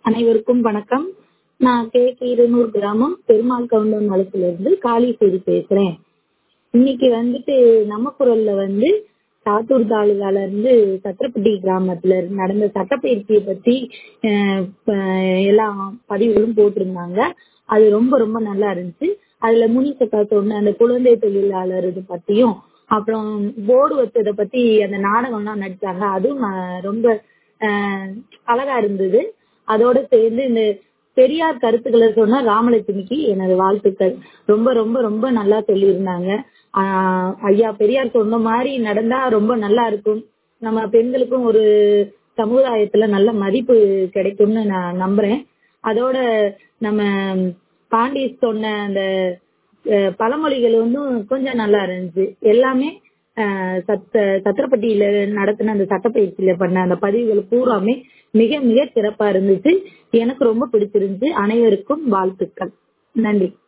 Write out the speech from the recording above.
அனைவருக்கும் வணக்கம் நான் கே கீரனூர் கிராமம் பெருமாள் கவுண்டன் இருந்து காளீஸ்வரி பேசுறேன் இன்னைக்கு வந்துட்டு நம்ம குரல்ல வந்து சாத்தூர் தாலுகால இருந்து சத்திரப்பட்டி கிராமத்துல இருந்து நடந்த சட்டப்பயிற்சியை பத்தி அஹ், ப- எல்லா பதிவுகளும் போட்டிருந்தாங்க அது ரொம்ப ரொம்ப நல்லா இருந்துச்சு அதுல முனிசக்கா சொன்ன அந்த குழந்தை தொழிலாளர் இது பத்தியும் அப்புறம் போர்டு வச்சதை பத்தி அந்த நாடகம்லாம் நடிச்சாங்க அதுவும் நான் ரொம்ப அஹ், அழகா இருந்தது அதோட சேர்ந்து இந்த பெரியார் கருத்துக்களை சொன்ன ராமலட்சுமிக்கு எனது வாழ்த்துக்கள் ரொம்ப ரொம்ப ரொம்ப நல்லா சொல்லியிருந்தாங்க ஆஹ் ஐயா பெரியார் சொன்ன மாதிரி நடந்தா ரொம்ப நல்லா இருக்கும் நம்ம பெண்களுக்கும் ஒரு சமுதாயத்துல நல்ல மதிப்பு கிடைக்கும்னு நான் நம்புறேன் அதோட நம்ம பாண்டி சொன்ன அந்த அஹ், பழமொழிகள் வந்து கொஞ்சம் நல்லா இருந்துச்சு எல்லாமே அஹ், சத்த சத்திரப்பட்டியில நடத்தின அந்த சட்டப்பயிற்சியில பண்ண அந்த பதிவுகள் பூராமே மிக மிக சிறப்பா இருந்துச்சு எனக்கு ரொம்ப பிடிச்சிருந்துச்சு அனைவருக்கும் வாழ்த்துக்கள் நன்றி